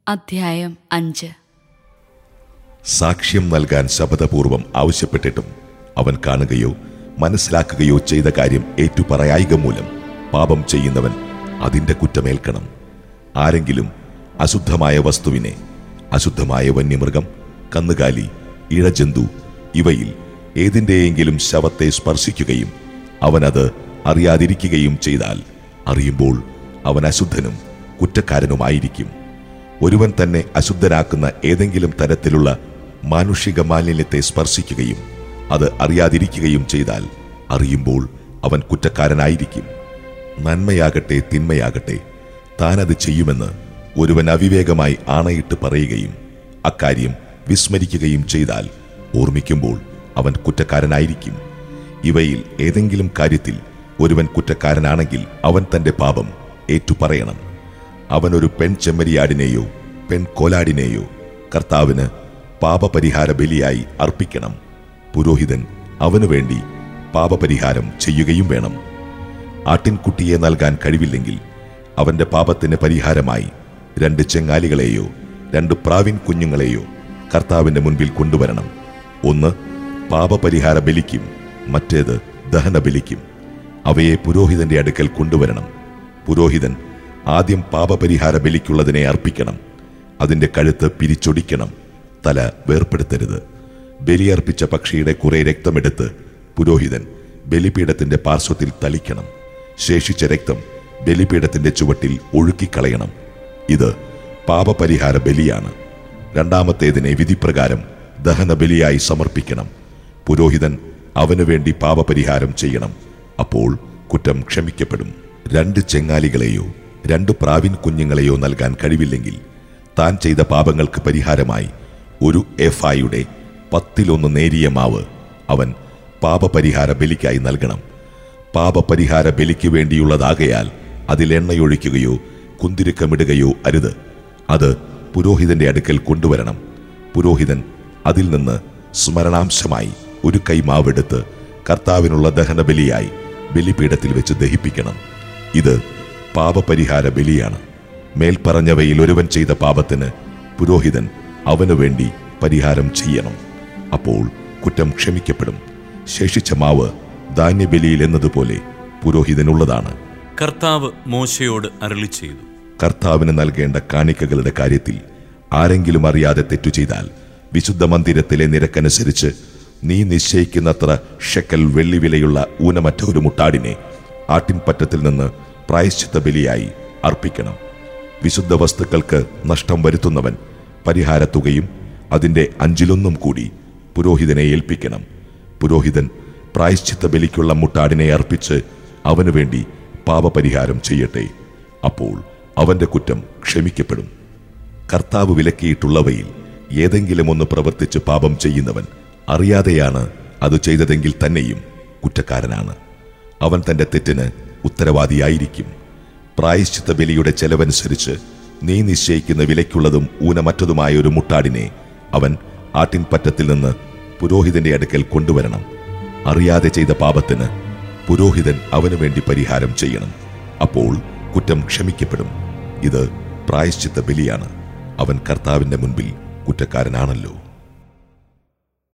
അധ്യായം അഞ്ച് സാക്ഷ്യം നൽകാൻ ശപഥപൂർവം ആവശ്യപ്പെട്ടിട്ടും അവൻ കാണുകയോ മനസ്സിലാക്കുകയോ ചെയ്ത കാര്യം ഏറ്റുപറയായിക മൂലം പാപം ചെയ്യുന്നവൻ അതിന്റെ കുറ്റമേൽക്കണം ആരെങ്കിലും അശുദ്ധമായ വസ്തുവിനെ അശുദ്ധമായ വന്യമൃഗം കന്നുകാലി ഇഴജന്തു ഇവയിൽ ഏതിൻ്റെയെങ്കിലും ശവത്തെ സ്പർശിക്കുകയും അവനത് അറിയാതിരിക്കുകയും ചെയ്താൽ അറിയുമ്പോൾ അവൻ അശുദ്ധനും കുറ്റക്കാരനുമായിരിക്കും ഒരുവൻ തന്നെ അശുദ്ധനാക്കുന്ന ഏതെങ്കിലും തരത്തിലുള്ള മാനുഷിക മാലിന്യത്തെ സ്പർശിക്കുകയും അത് അറിയാതിരിക്കുകയും ചെയ്താൽ അറിയുമ്പോൾ അവൻ കുറ്റക്കാരനായിരിക്കും നന്മയാകട്ടെ തിന്മയാകട്ടെ താനത് ചെയ്യുമെന്ന് ഒരുവൻ അവിവേകമായി ആണയിട്ട് പറയുകയും അക്കാര്യം വിസ്മരിക്കുകയും ചെയ്താൽ ഓർമ്മിക്കുമ്പോൾ അവൻ കുറ്റക്കാരനായിരിക്കും ഇവയിൽ ഏതെങ്കിലും കാര്യത്തിൽ ഒരുവൻ കുറ്റക്കാരനാണെങ്കിൽ അവൻ തന്റെ പാപം ഏറ്റുപറയണം അവനൊരു പെൺ ചെമ്മരിയാടിനെയോ പെൺ കോലാടിനെയോ കർത്താവിന് പാപപരിഹാര ബലിയായി അർപ്പിക്കണം പുരോഹിതൻ അവനു വേണ്ടി പാപപരിഹാരം ചെയ്യുകയും വേണം ആട്ടിൻകുട്ടിയെ നൽകാൻ കഴിവില്ലെങ്കിൽ അവന്റെ പാപത്തിന് പരിഹാരമായി രണ്ട് ചെങ്ങാലികളെയോ രണ്ട് പ്രാവിൻ കുഞ്ഞുങ്ങളെയോ കർത്താവിന്റെ മുൻപിൽ കൊണ്ടുവരണം ഒന്ന് പാപപരിഹാര ബലിക്കും മറ്റേത് ദഹന ബലിക്കും അവയെ പുരോഹിതന്റെ അടുക്കൽ കൊണ്ടുവരണം പുരോഹിതൻ ആദ്യം പാപപരിഹാര ബലിക്കുള്ളതിനെ അർപ്പിക്കണം അതിന്റെ കഴുത്ത് പിരിച്ചൊടിക്കണം തല വേർപ്പെടുത്തരുത് ബലിയർപ്പിച്ച പക്ഷിയുടെ കുറെ രക്തമെടുത്ത് പുരോഹിതൻ ബലിപീഠത്തിന്റെ പാർശ്വത്തിൽ തളിക്കണം ശേഷിച്ച രക്തം ബലിപീഠത്തിന്റെ ചുവട്ടിൽ ഒഴുക്കിക്കളയണം ഇത് പാപപരിഹാര ബലിയാണ് രണ്ടാമത്തേതിനെ വിധിപ്രകാരം ദഹന ബലിയായി സമർപ്പിക്കണം പുരോഹിതൻ അവനു വേണ്ടി പാപപരിഹാരം ചെയ്യണം അപ്പോൾ കുറ്റം ക്ഷമിക്കപ്പെടും രണ്ട് ചെങ്ങാലികളെയോ രണ്ട് പ്രാവിൻ കുഞ്ഞുങ്ങളെയോ നൽകാൻ കഴിവില്ലെങ്കിൽ താൻ ചെയ്ത പാപങ്ങൾക്ക് പരിഹാരമായി ഒരു എഫായുടെ പത്തിലൊന്ന് നേരിയ മാവ് അവൻ പാപപരിഹാര ബലിക്കായി നൽകണം പാപപരിഹാര ബലിക്ക് വേണ്ടിയുള്ളതാകയാൽ അതിൽ എണ്ണയൊഴിക്കുകയോ കുന്തിരുക്കമിടുകയോ അരുത് അത് പുരോഹിതന്റെ അടുക്കൽ കൊണ്ടുവരണം പുരോഹിതൻ അതിൽ നിന്ന് സ്മരണാംശമായി ഒരു കൈ മാവെടുത്ത് കർത്താവിനുള്ള ദഹനബലിയായി ബലിപീഠത്തിൽ വെച്ച് ദഹിപ്പിക്കണം ഇത് പാപപരിഹാര ബലിയാണ് മേൽപ്പറഞ്ഞവയിൽ ഒരുവൻ ചെയ്ത പാപത്തിന് പുരോഹിതൻ അവനു വേണ്ടി പരിഹാരം ചെയ്യണം അപ്പോൾ കുറ്റം ക്ഷമിക്കപ്പെടും ശേഷിച്ച മാവ് ധാന്യബലിയിൽ എന്നതുപോലെ പുരോഹിതനുള്ളതാണ് കർത്താവ് മോശയോട് അരളി ചെയ്തു കർത്താവിന് നൽകേണ്ട കാണിക്കകളുടെ കാര്യത്തിൽ ആരെങ്കിലും അറിയാതെ തെറ്റു ചെയ്താൽ വിശുദ്ധ മന്ദിരത്തിലെ നിരക്കനുസരിച്ച് നീ നിശ്ചയിക്കുന്നത്ര ഷെക്കൽ വെള്ളിവിലയുള്ള ഊനമറ്റ ഒരു മുട്ടാടിനെ ആട്ടിൻപറ്റത്തിൽ നിന്ന് പ്രായശ്ചിത്ത ബലിയായി അർപ്പിക്കണം വിശുദ്ധ വസ്തുക്കൾക്ക് നഷ്ടം വരുത്തുന്നവൻ പരിഹാരത്തുകയും അതിന്റെ അഞ്ചിലൊന്നും കൂടി പുരോഹിതനെ ഏൽപ്പിക്കണം പുരോഹിതൻ പ്രായശ്ചിത്ത ബലിക്കുള്ള മുട്ടാടിനെ അർപ്പിച്ച് അവനു വേണ്ടി പാപപരിഹാരം ചെയ്യട്ടെ അപ്പോൾ അവന്റെ കുറ്റം ക്ഷമിക്കപ്പെടും കർത്താവ് വിലക്കിയിട്ടുള്ളവയിൽ ഏതെങ്കിലും ഒന്ന് പ്രവർത്തിച്ച് പാപം ചെയ്യുന്നവൻ അറിയാതെയാണ് അത് ചെയ്തതെങ്കിൽ തന്നെയും കുറ്റക്കാരനാണ് അവൻ തന്റെ തെറ്റിന് ഉത്തരവാദിയായിരിക്കും പ്രായശ്ചിത്ത ബലിയുടെ ചെലവനുസരിച്ച് നീ നിശ്ചയിക്കുന്ന വിലയ്ക്കുള്ളതും ഊനമറ്റതുമായ ഒരു മുട്ടാടിനെ അവൻ ആട്ടിൻപറ്റത്തിൽ നിന്ന് പുരോഹിതന്റെ അടുക്കൽ കൊണ്ടുവരണം അറിയാതെ ചെയ്ത പാപത്തിന് പുരോഹിതൻ അവനു വേണ്ടി പരിഹാരം ചെയ്യണം അപ്പോൾ കുറ്റം ക്ഷമിക്കപ്പെടും ഇത് പ്രായശ്ചിത്ത ബലിയാണ് അവൻ കർത്താവിന്റെ മുൻപിൽ കുറ്റക്കാരനാണല്ലോ